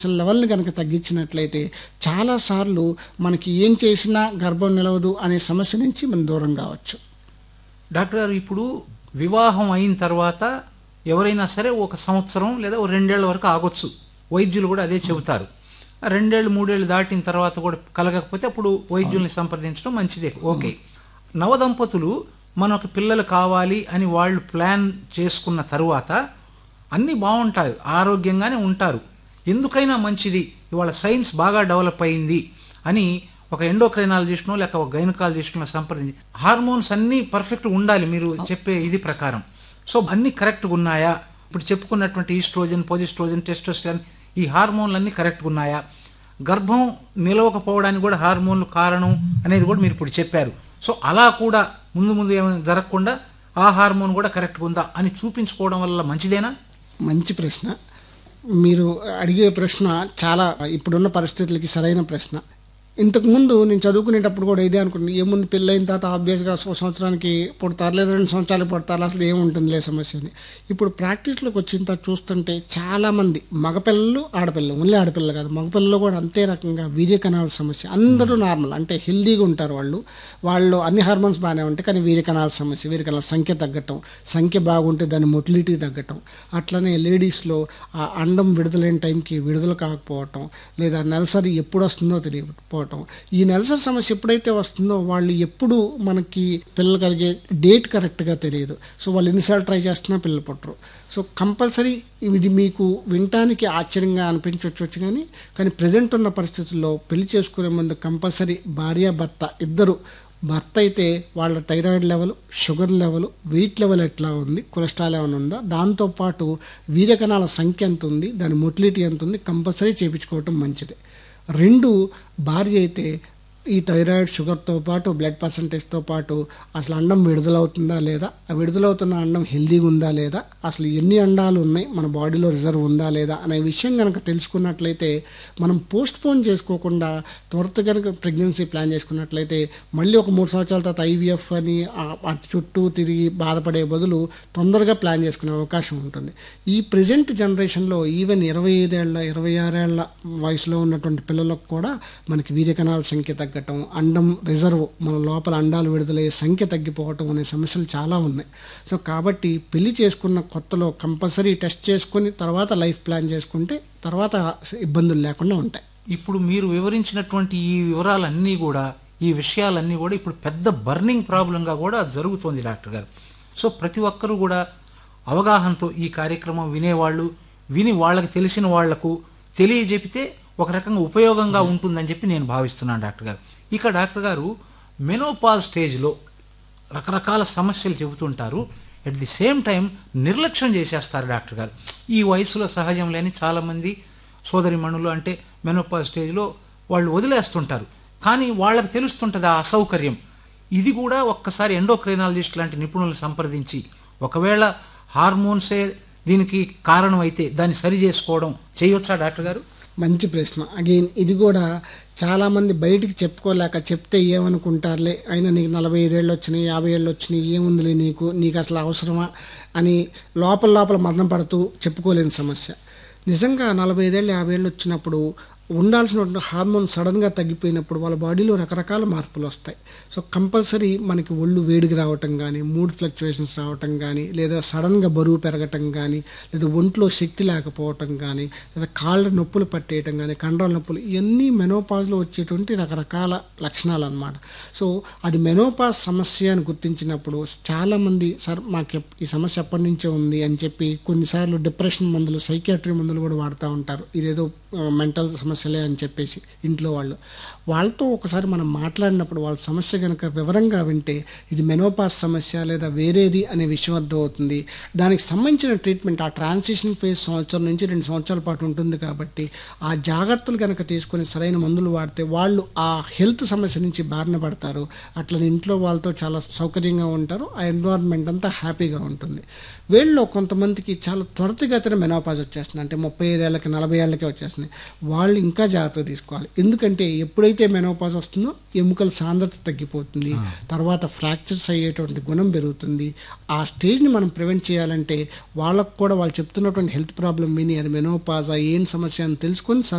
అసలు లెవెల్ని కనుక తగ్గించినట్లయితే చాలాసార్లు మనకి ఏం చేసినా గర్భం నిలవదు అనే సమస్య నుంచి మనం దూరం కావచ్చు డాక్టర్ గారు ఇప్పుడు వివాహం అయిన తర్వాత ఎవరైనా సరే ఒక సంవత్సరం లేదా ఓ రెండేళ్ల వరకు ఆగొచ్చు వైద్యులు కూడా అదే చెబుతారు ఆ రెండేళ్ళు మూడేళ్ళు దాటిన తర్వాత కూడా కలగకపోతే అప్పుడు వైద్యుల్ని సంప్రదించడం మంచిదే ఓకే నవదంపతులు మనకు పిల్లలు కావాలి అని వాళ్ళు ప్లాన్ చేసుకున్న తరువాత అన్నీ బాగుంటాయి ఆరోగ్యంగానే ఉంటారు ఎందుకైనా మంచిది ఇవాళ సైన్స్ బాగా డెవలప్ అయింది అని ఒక ఎండోక్రైనాలజిస్ట్నో లేక ఒక గైనకాలజిస్ట్నో సంప్రదించి హార్మోన్స్ అన్నీ పర్ఫెక్ట్ ఉండాలి మీరు చెప్పే ఇది ప్రకారం సో అన్నీ కరెక్ట్గా ఉన్నాయా ఇప్పుడు చెప్పుకున్నటువంటి ఈస్ట్రోజన్ పొజిస్ట్రోజన్ టెస్టోస్టెరాన్ ఈ హార్మోన్లు అన్నీ కరెక్ట్గా ఉన్నాయా గర్భం నిలవకపోవడానికి కూడా హార్మోన్లు కారణం అనేది కూడా మీరు ఇప్పుడు చెప్పారు సో అలా కూడా ముందు ముందు ఏమైనా జరగకుండా ఆ హార్మోన్ కూడా కరెక్ట్గా ఉందా అని చూపించుకోవడం వల్ల మంచిదేనా మంచి ప్రశ్న మీరు అడిగే ప్రశ్న చాలా ఇప్పుడున్న పరిస్థితులకి సరైన ప్రశ్న ఇంతకుముందు నేను చదువుకునేటప్పుడు కూడా ఇదే అనుకున్నాను ఏముంది పెళ్ళైన తర్వాత ఆబ్వియస్గా ఒక సంవత్సరానికి పుడతారు లేదా రెండు సంవత్సరాలు పుడతారు అసలు ఏముంటుందిలే సమస్య అని ఇప్పుడు ప్రాక్టీస్లోకి వచ్చిన తర్వాత చూస్తుంటే చాలామంది మగపిల్లలు ఆడపిల్లలు ఓన్లీ ఆడపిల్లలు కాదు మగపిల్లలు కూడా అంతే రకంగా వీర్య కణాల సమస్య అందరూ నార్మల్ అంటే హెల్దీగా ఉంటారు వాళ్ళు వాళ్ళు అన్ని హార్మోన్స్ బాగానే ఉంటాయి కానీ వీర్య కణాల సమస్య వీర్య కణాల సంఖ్య తగ్గటం సంఖ్య బాగుంటే దాని మొటిలిటీ తగ్గటం అట్లనే లేడీస్లో ఆ అండం విడుదలైన టైంకి విడుదల కాకపోవటం లేదా నెలసరి ఎప్పుడు వస్తుందో తెలియకపోవటం ఈ నెలసరి సమస్య ఎప్పుడైతే వస్తుందో వాళ్ళు ఎప్పుడు మనకి పిల్లలు కలిగే డేట్ కరెక్ట్గా తెలియదు సో వాళ్ళు ఎన్నిసార్లు ట్రై చేస్తున్నా పిల్లలు పుట్టరు సో కంపల్సరీ ఇది మీకు వినటానికి ఆశ్చర్యంగా అనిపించవచ్చు కానీ కానీ ప్రజెంట్ ఉన్న పరిస్థితుల్లో పెళ్లి చేసుకునే ముందు కంపల్సరీ భార్య భర్త ఇద్దరు భర్త అయితే వాళ్ళ thyroid level sugar level weight level ఎట్లా ఉంది కొలెస్ట్రాల్ ఏమైనా ఉందా దాంతోపాటు వీర్యకణాల సంఖ్య ఎంత ఉంది దాని మొటిలిటీ ఎంత ఉంది కంపల్సరీ చేయించుకోవటం మంచిది రెండు భార్య అయితే ఈ థైరాయిడ్ షుగర్తో పాటు బ్లడ్ పర్సంటేజ్తో పాటు అసలు అండం విడుదలవుతుందా లేదా ఆ విడుదలవుతున్న అండం హెల్దీగా ఉందా లేదా అసలు ఎన్ని అండాలు ఉన్నాయి మన బాడీలో రిజర్వ్ ఉందా లేదా అనే విషయం కనుక తెలుసుకున్నట్లయితే మనం పోస్ట్ పోన్ చేసుకోకుండా త్వరత కనుక ప్రెగ్నెన్సీ ప్లాన్ చేసుకున్నట్లయితే మళ్ళీ ఒక మూడు సంవత్సరాల తర్వాత ఐవీఎఫ్ అని ఆ- అటు చుట్టూ తిరిగి బాధపడే బదులు తొందరగా ప్లాన్ చేసుకునే అవకాశం ఉంటుంది ఈ ప్రజెంట్ జనరేషన్లో ఈవెన్ ఇరవై ఐదేళ్ల ఇరవై ఆరేళ్ల వయసులో ఉన్నటువంటి పిల్లలకు కూడా మనకి వీర్యకణాల సంఖ్య తగ్గటం అండం రిజర్వ్ మన లోపల అండాలు విడుదలయ్యే సంఖ్య తగ్గిపోవటం అనే సమస్యలు చాలా ఉన్నాయి సో కాబట్టి పెళ్లి చేసుకున్న కొత్తలో కంపల్సరీ టెస్ట్ చేసుకొని తర్వాత లైఫ్ ప్లాన్ చేసుకుంటే తర్వాత ఇబ్బందులు లేకుండా ఉంటాయి ఇప్పుడు మీరు వివరించినటువంటి ఈ వివరాలన్నీ కూడా ఈ విషయాలన్నీ కూడా ఇప్పుడు పెద్ద బర్నింగ్ ప్రాబ్లంగా కూడా జరుగుతోంది డాక్టర్ గారు సో ప్రతి ఒక్కరూ కూడా అవగాహనతో ఈ కార్యక్రమం వినేవాళ్ళు విని వాళ్ళకి తెలిసిన వాళ్లకు తెలియజెపితే ఒక రకంగా ఉపయోగంగా ఉంటుందని చెప్పి నేను భావిస్తున్నాను డాక్టర్ గారు ఇక డాక్టర్ గారు మెనోపాజ్ స్టేజ్లో రకరకాల సమస్యలు చెబుతుంటారు అట్ ది సేమ్ టైం నిర్లక్ష్యం చేసేస్తారు డాక్టర్ గారు ఈ వయసులో సహజం లేని చాలామంది సోదరిమణులు అంటే మెనోపాజ్ స్టేజ్లో వాళ్ళు వదిలేస్తుంటారు కానీ వాళ్ళకి తెలుస్తుంటుంది ఆ అసౌకర్యం ఇది కూడా ఒక్కసారి ఎండోక్రైనాలజిస్ట్ లాంటి నిపుణులను సంప్రదించి ఒకవేళ హార్మోన్సే దీనికి కారణం అయితే దాన్ని సరి చేసుకోవడం చేయొచ్చా డాక్టర్ గారు మంచి ప్రశ్న అగైన్ ఇది కూడా చాలామంది బయటికి చెప్పుకోలేక చెప్తే ఏమనుకుంటారులే అయినా నీకు నలభై ఐదేళ్ళు వచ్చినాయి యాభై ఏళ్ళు వచ్చినాయి ఏముందిలే నీకు నీకు అసలు అవసరమా అని లోపల లోపల మరణం పడుతూ చెప్పుకోలేని సమస్య నిజంగా నలభై ఐదేళ్ళు యాభై ఏళ్ళు వచ్చినప్పుడు ఉండాల్సిన హార్మోన్ సడన్గా తగ్గిపోయినప్పుడు వాళ్ళ బాడీలో రకరకాల మార్పులు వస్తాయి సో కంపల్సరీ మనకి ఒళ్ళు వేడికి రావటం కానీ మూడ్ ఫ్లక్చువేషన్స్ రావటం కానీ లేదా సడన్గా బరువు పెరగటం కానీ లేదా ఒంట్లో శక్తి లేకపోవటం కానీ లేదా కాళ్ళ నొప్పులు పట్టేయటం కానీ కండరాల నొప్పులు ఇవన్నీ మెనోపాజ్లో వచ్చేటువంటి రకరకాల లక్షణాలు అన్నమాట సో అది మెనోపాజ్ సమస్య అని గుర్తించినప్పుడు చాలామంది సార్ మాకు ఎప్- ఈ సమస్య ఎప్పటి నుంచే ఉంది అని చెప్పి కొన్నిసార్లు డిప్రెషన్ మందులు సైకియాట్రీ మందులు కూడా వాడుతూ ఉంటారు ఇదేదో మెంటల్ సమస్యలే అని చెప్పేసి ఇంట్లో వాళ్ళు వాళ్ళతో ఒకసారి మనం మాట్లాడినప్పుడు వాళ్ళ సమస్య కనుక వివరంగా వింటే ఇది మెనోపాస్ సమస్య లేదా వేరేది అనే విషయం అర్థమవుతుంది దానికి సంబంధించిన ట్రీట్మెంట్ ఆ ట్రాన్సిషన్ ఫేజ్ సంవత్సరం నుంచి రెండు సంవత్సరాల పాటు ఉంటుంది కాబట్టి ఆ జాగ్రత్తలు కనుక తీసుకొని సరైన మందులు వాడితే వాళ్ళు ఆ హెల్త్ సమస్య నుంచి బారిన పడతారు అట్లా ఇంట్లో వాళ్ళతో చాలా సౌకర్యంగా ఉంటారు ఆ ఎన్విరాన్మెంట్ అంతా హ్యాపీగా ఉంటుంది వీళ్ళలో కొంతమందికి చాలా త్వరితగతిన మెనోపాజ్ వచ్చేస్తుంది అంటే ముప్పై ఐదేళ్ళకి నలభై ఏళ్ళకి వచ్చేస్తుంది వాళ్ళు ఇంకా జాగ్రత్త తీసుకోవాలి ఎందుకంటే ఎప్పుడైతే మెనోపాజ్ వస్తుందో ఎముకల సాంద్రత తగ్గిపోతుంది తర్వాత ఫ్రాక్చర్స్ అయ్యేటువంటి గుణం పెరుగుతుంది ఆ స్టేజ్ని మనం ప్రివెంట్ చేయాలంటే వాళ్ళకు కూడా వాళ్ళు చెప్తున్నటువంటి హెల్త్ ప్రాబ్లం విని అది మెనోపాజా ఏం సమస్య అని తెలుసుకొని